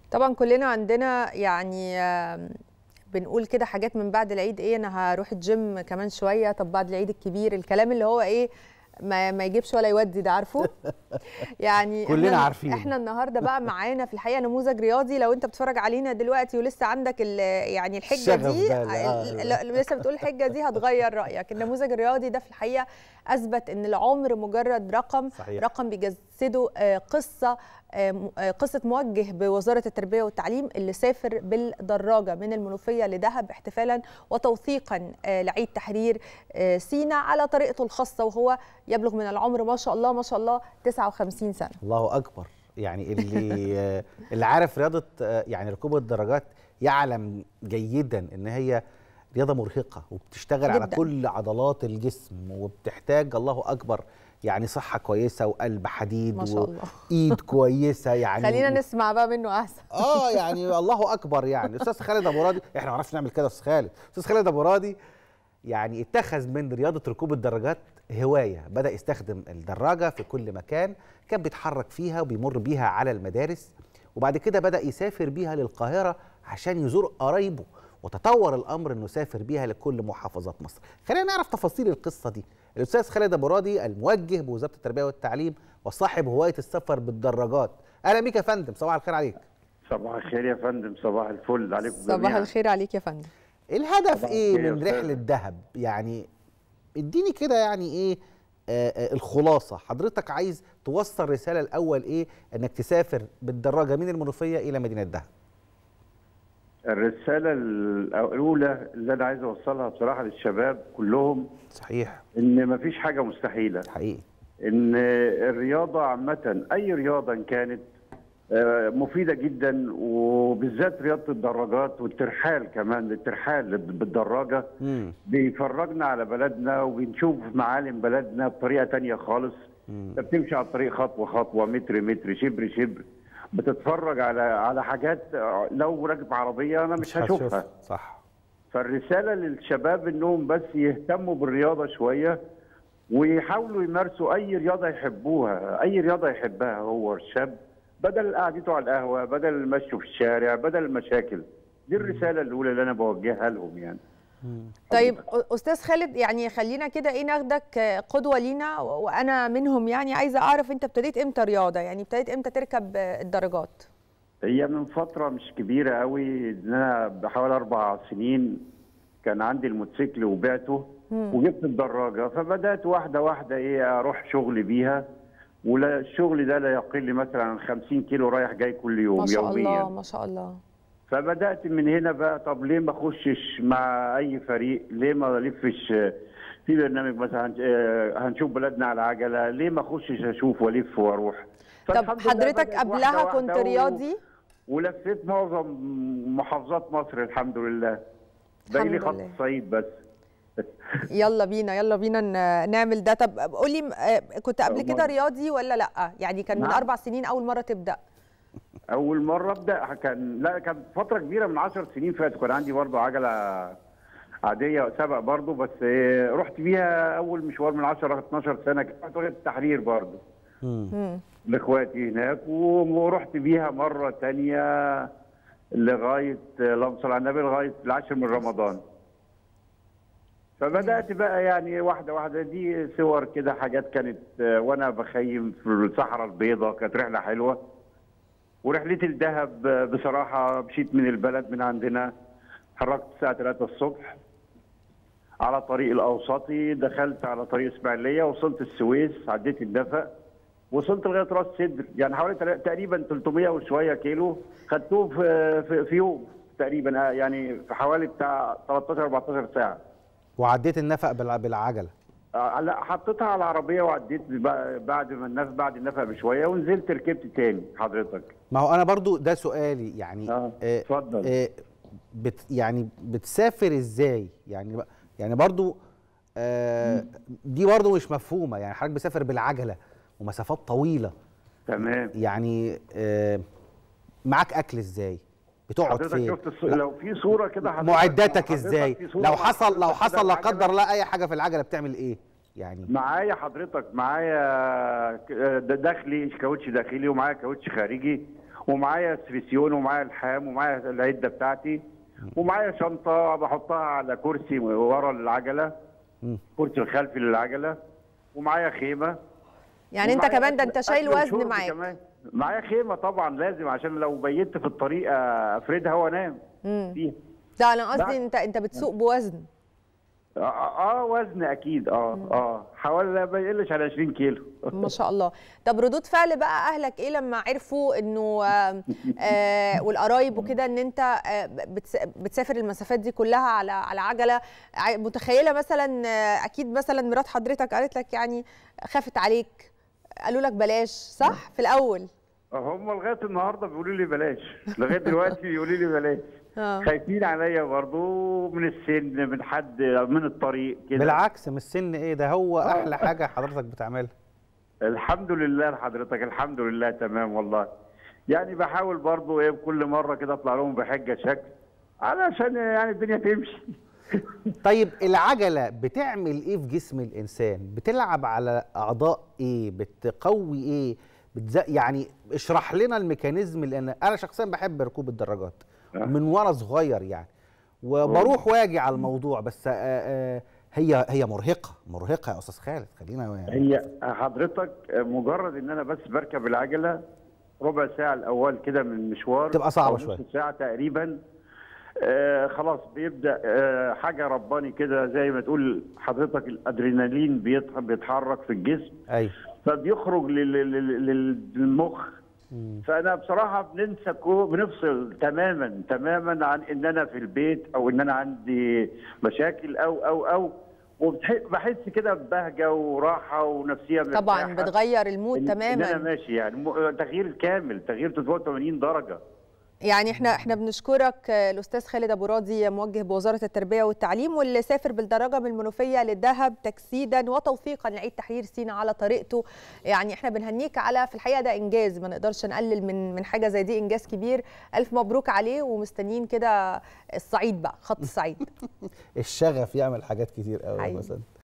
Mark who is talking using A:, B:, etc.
A: طبعا كلنا عندنا يعني آم، بنقول كده حاجات من بعد العيد ايه انا هروح الجيم كمان شويه طب بعد العيد الكبير الكلام اللي هو ايه ما, ما يجيبش ولا يودي ده عارفه يعني
B: كلنا
A: إحنا-
B: عارفين.
A: احنا النهارده بقى معانا في الحقيقه نموذج رياضي لو انت بتتفرج علينا دلوقتي ولسه عندك ال- يعني الحجه
B: الشغف
A: دي
B: ده اللي- آه.
A: ال- ال- لسه بتقول الحجه دي هتغير رايك النموذج الرياضي ده في الحقيقه اثبت ان العمر مجرد رقم
B: صحيح.
A: رقم بيجسده آه، قصه آه، م- آه، قصه موجه بوزاره التربيه والتعليم اللي سافر بالدراجه من المنوفيه لدهب احتفالا وتوثيقا آه، لعيد تحرير آه، سينا على طريقته الخاصه وهو يبلغ من العمر ما شاء الله ما شاء الله 59 سنه
B: الله اكبر يعني اللي اللي عارف رياضه آه، يعني ركوب الدراجات يعلم جيدا ان هي رياضه مرهقه وبتشتغل على
A: جداً.
B: كل عضلات الجسم وبتحتاج الله اكبر يعني صحه كويسه وقلب حديد
A: ما شاء الله.
B: وايد كويسه يعني
A: خلينا نسمع بقى منه احسن
B: اه يعني الله اكبر يعني استاذ خالد ابو راضي احنا ما نعرفش نعمل كده يا استاذ خالد استاذ خالد ابو راضي يعني اتخذ من رياضه ركوب الدراجات هوايه بدا يستخدم الدراجه في كل مكان كان بيتحرك فيها وبيمر بيها على المدارس وبعد كده بدا يسافر بيها للقاهره عشان يزور قرايبه وتطور الامر انه سافر بيها لكل محافظات مصر خلينا نعرف تفاصيل القصه دي الاستاذ خالد ابو راضي الموجه بوزاره التربيه والتعليم وصاحب هوايه السفر بالدراجات اهلا بيك يا فندم صباح الخير عليك
C: صباح الخير يا فندم صباح الفل عليكم
A: صباح
C: جميعا
A: الخير عليك يا فندم
B: الهدف
C: طبعاً
B: ايه
C: خير يا
B: من
C: أستاذ.
B: رحله دهب يعني اديني كده يعني ايه آه آه الخلاصه حضرتك عايز توصل رساله الاول ايه انك تسافر بالدراجه من المنوفيه الى مدينه دهب
C: الرسالة الأولى اللي أنا عايز أوصلها بصراحة للشباب كلهم
B: صحيح
C: إن مفيش حاجة مستحيلة
B: حقيقي
C: إن الرياضة عامة أي رياضة إن كانت آه، مفيدة جدا وبالذات رياضة الدراجات والترحال كمان الترحال بالدراجة
B: امم
C: بيفرجنا على بلدنا وبنشوف معالم بلدنا بطريقة تانية خالص انت بتمشي على الطريق خطوة خطوة متر متر شبر شبر بتتفرج على على حاجات آه، لو راكب عربية أنا مش هشوفها
B: صح
C: فالرسالة للشباب انهم بس يهتموا بالرياضة شوية ويحاولوا يمارسوا اي رياضة يحبوها اي رياضة يحبها هو الشاب بدل قعدته على القهوة بدل المشي في الشارع بدل المشاكل دي الرسالة الاولى اللي انا بوجهها لهم يعني
A: طيب أ- استاذ خالد يعني خلينا كده ايه ناخدك آه، قدوه لينا و- وانا منهم يعني عايزه اعرف انت ابتديت امتى رياضه يعني ابتديت امتى تركب آه، الدراجات
C: هي من فترة مش كبيرة قوي ان انا بحوالي اربع سنين كان عندي الموتوسيكل وبعته وجبت الدراجة فبدأت واحدة واحدة ايه اروح شغلي بيها ولا الشغل ده لا يقل مثلا عن 50 كيلو رايح جاي كل يوم
A: ما شاء
C: يوميا
A: الله ما شاء الله
C: فبدات من هنا بقى طب ليه ما اخشش مع اي فريق ليه ما الفش في برنامج مثلا هنش- آه، هنشوف بلدنا على عجله ليه ما اخشش اشوف والف واروح
A: طب
C: فالحمد لله
A: حضرتك
C: بدأت
A: قبلها
C: واحدة
A: كنت
C: واحدة و-
A: رياضي
C: ولفيت معظم محافظات مصر الحمد لله باقي لي
A: الحمد
C: خط
A: لله.
C: الصعيد بس
A: يلا بينا يلا بينا ن- نعمل ده طب قولي م- آه، كنت قبل كده
C: أمال.
A: رياضي ولا لا يعني كان من
C: نعم.
A: اربع سنين اول مره تبدا
C: اول مره ابدا كان لا كانت فتره كبيره من 10 سنين فاتوا كان عندي برضه عجله عاديه سبق برضه بس آه، رحت بيها اول مشوار من 10 12 سنه كانت وقت التحرير برضه
A: مم.
C: لاخواتي هناك ورحت بيها مره تانية لغايه اللهم صل على النبي لغايه العاشر من رمضان فبدات بقى يعني واحده واحده دي صور كده حاجات كانت آه، وانا بخيم في الصحراء البيضاء كانت رحله حلوه ورحلتي لدهب آه، بصراحه مشيت من البلد من عندنا اتحركت الساعه 3 الصبح على طريق الاوسطي دخلت على طريق اسماعيليه وصلت السويس عديت النفق وصلت لغايه راس سدر يعني حوالي تل- تقريبا 300 وشويه كيلو خدتوه في في, في يوم تقريبا آه، يعني في حوالي بتاع 13 14 ساعه
B: وعديت النفق بالع- بالعجله
C: آه، لا حطيتها على العربيه وعديت ب- بعد ما النفق بعد النفق بشويه ونزلت ركبت تاني حضرتك
B: ما هو انا برضو ده سؤالي يعني
C: اه
B: آه،
C: اتفضل
B: آه، بت يعني بتسافر ازاي يعني ب- يعني برضو آه دي برضو مش مفهومه يعني حضرتك بتسافر بالعجله ومسافات طويله
C: تمام
B: يعني آه معاك اكل ازاي بتقعد
C: حضرتك
B: فين
C: شفت الص... لو في صوره كده حضرتك-
B: معداتك
C: حضرتك
B: ازاي
C: في صورة
B: لو
C: مع
B: حصل لو
C: حضرتك
B: حصل
C: كده
B: لا
C: العجلة-
B: قدر الله اي حاجه في العجله بتعمل ايه يعني
C: معايا حضرتك معايا ك- د- داخلي كاوتش داخلي ومعايا كاوتش خارجي ومعايا سفيسيون ومعايا الحام ومعايا العده بتاعتي ومعايا شنطه بحطها على كرسي ورا العجله
B: مم.
C: كرسي الخلفي للعجله ومعايا خيمه
A: يعني انت
C: ومعايا
A: كمان ده
C: أكل-
A: انت شايل
C: أكل
A: وزن
C: وشرب
A: معاك
C: كمان. معايا خيمه طبعا لازم عشان لو بيت في الطريق آه، افردها وانام
A: مم.
C: فيها
A: لا انا قصدي
C: لا.
A: انت انت بتسوق بوزن
C: اه, آه وزن اكيد اه اه حوالي ما يقلش على 20 كيلو
A: ما شاء الله طب ردود فعل بقى اهلك ايه لما عرفوا انه آه آه والقرايب وكده ان انت آه بتس- بتسافر المسافات دي كلها على على عجله ع- متخيله مثلا آه اكيد مثلا مرات حضرتك قالت لك يعني خافت عليك قالوا لك بلاش صح في الاول
C: هم لغايه النهارده بيقولوا لي بلاش لغايه دلوقتي بيقولوا لي بلاش
A: اه
C: خايفين عليا برضو من السن من حد من الطريق كده
B: بالعكس من السن ايه ده هو احلى حاجه حضرتك بتعملها
C: الحمد لله لحضرتك الحمد لله تمام والله يعني بحاول برضو ايه كل مره كده اطلع لهم بحجه شكل علشان يعني الدنيا تمشي
B: طيب العجله بتعمل ايه في جسم الانسان بتلعب على اعضاء ايه بتقوي ايه بتز... يعني اشرح لنا الميكانيزم لان انا شخصيا بحب ركوب الدراجات
C: آه.
B: من وانا صغير يعني وبروح واجي على الموضوع بس آه، آه، هي هي مرهقه مرهقه يا استاذ خالد خلينا
C: هي حضرتك مجرد ان انا بس بركب العجله ربع ساعه الاول كده من مشوار
B: تبقى صعبة
C: أو
B: شوية.
C: نص ساعه تقريبا آه خلاص بيبدا آه حاجه رباني كده زي ما تقول حضرتك الادرينالين بيتح- بيتحرك في الجسم
B: ايوه
C: فبيخرج لل- لل- لل- للمخ فانا بصراحه بننسى كو- بنفصل تماما تماما عن ان انا في البيت او ان انا عندي مشاكل او او او وبحس كده ببهجه وراحه ونفسيه
A: طبعا
C: مرتاحة.
A: بتغير المود
C: إن- ان انا
A: تماما
C: ماشي يعني م- تغيير كامل تغيير 380 درجه
A: يعني احنا احنا بنشكرك آه، الاستاذ خالد ابو راضي موجه بوزاره التربيه والتعليم واللي سافر بالدراجه من المنوفيه للدهب تجسيدا وتوثيقا لعيد تحرير سيناء على طريقته يعني احنا بنهنيك على في الحقيقه ده انجاز ما نقدرش نقلل من من حاجه زي دي انجاز كبير الف مبروك عليه ومستنيين كده الصعيد بقى خط الصعيد
B: الشغف يعمل حاجات كتير قوي
A: حقيقي.
B: مثلا